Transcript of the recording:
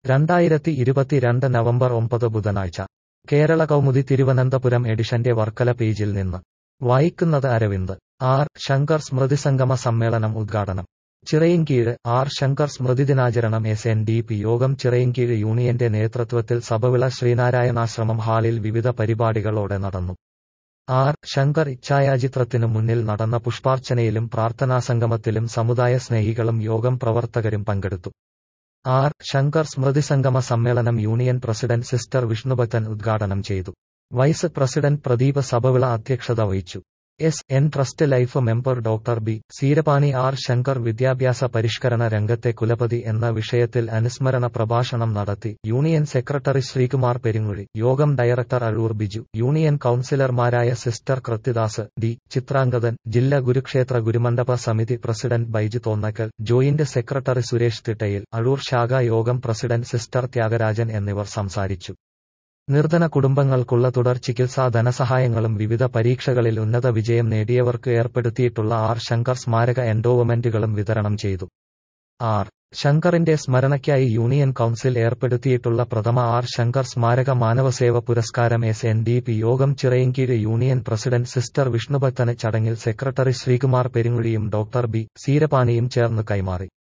രണ്ടായിരത്തി ഇരുപത്തിരണ്ട് നവംബർ ഒമ്പത് ബുധനാഴ്ച കേരള കൗമുദി തിരുവനന്തപുരം എഡിഷന്റെ വർക്കല പേജിൽ നിന്ന് വായിക്കുന്നത് അരവിന്ദ് ആർ ശങ്കർ സ്മൃതിസംഗമ സമ്മേളനം ഉദ്ഘാടനം ചിറയിൻകീഴ് ആർ ശങ്കർ സ്മൃതിദിനാചരണം എസ് എൻ ഡി പി യോഗം ചിറയിൻകീഴ് യൂണിയന്റെ നേതൃത്വത്തിൽ സഭവിള ശ്രീനാരായണാശ്രമം ഹാളിൽ വിവിധ പരിപാടികളോടെ നടന്നു ആർ ശങ്കർ ഇച്ഛായാചിത്രത്തിനു മുന്നിൽ നടന്ന പുഷ്പാർച്ചനയിലും പ്രാർത്ഥനാസംഗമത്തിലും സമുദായ സ്നേഹികളും യോഗം പ്രവർത്തകരും പങ്കെടുത്തു ആർ ശങ്കർ സ്മൃതിസംഗമ സമ്മേളനം യൂണിയൻ പ്രസിഡന്റ് സിസ്റ്റർ വിഷ്ണുഭക്തൻ ഉദ്ഘാടനം ചെയ്തു വൈസ് പ്രസിഡന്റ് പ്രദീപ് സഭവിള അധ്യക്ഷത വഹിച്ചു S N trust life member doctor B Seerapani R Sankar വിദ്യാഭ്യാസ പരിഷ്കരണ രംഗത്തെ കുലപതി എന്ന വിഷയത്തിൽ അനുസ്മരണ പ്രഭാഷണം നടത്തി യൂണിയൻ സെക്രട്ടറി ശ്രീകുമാർ പെരിങ്ങുഴി യോഗം ഡയറക്ടർ അഴൂർ ബിജു യൂണിയൻ കൌൺസിലർമാരായ സിസ്റ്റർ കൃത്തിദാസ് ഡി ചിത്രാംഗതൻ ജില്ലാ ഗുരുക്ഷേത്ര ഗുരുമണ്ഡപ സമിതി president Baiju Thonnakkal joint secretary Suresh Thittayil Azhoor ശാഖാ യോഗം പ്രസിഡന്റ് സിസ്റ്റർ ത്യാഗരാജൻ എന്നിവർ സംസാരിച്ചു നിർധന കുടുംബങ്ങൾക്കുള്ള തുടർ ചികിത്സാ ധനസഹായങ്ങളും വിവിധ പരീക്ഷകളിൽ ഉന്നത വിജയം നേടിയവർക്ക് ഏർപ്പെടുത്തിയിട്ടുള്ള ആർ ശങ്കർ സ്മാരക എൻഡോവമെന്റുകളും വിതരണം ചെയ്തു ആർ ശങ്കറിന്റെ സ്മരണയ്ക്കായി യൂണിയൻ കൌൺസിൽ ഏർപ്പെടുത്തിയിട്ടുള്ള പ്രഥമ ആർ ശങ്കർ സ്മാരക മാനവസേവ പുരസ്കാരം എസ് എൻ ഡി പി യോഗം ചിറയൻകീഴ് യൂണിയൻ പ്രസിഡന്റ് സിസ്റ്റർ വിഷ്ണുഭക്തന് ചടങ്ങിൽ സെക്രട്ടറി ശ്രീകുമാർ പെരിങ്ങുഴിയും ഡോക്ടർ ബി സീരപാണിയും ചേർന്ന് കൈമാറി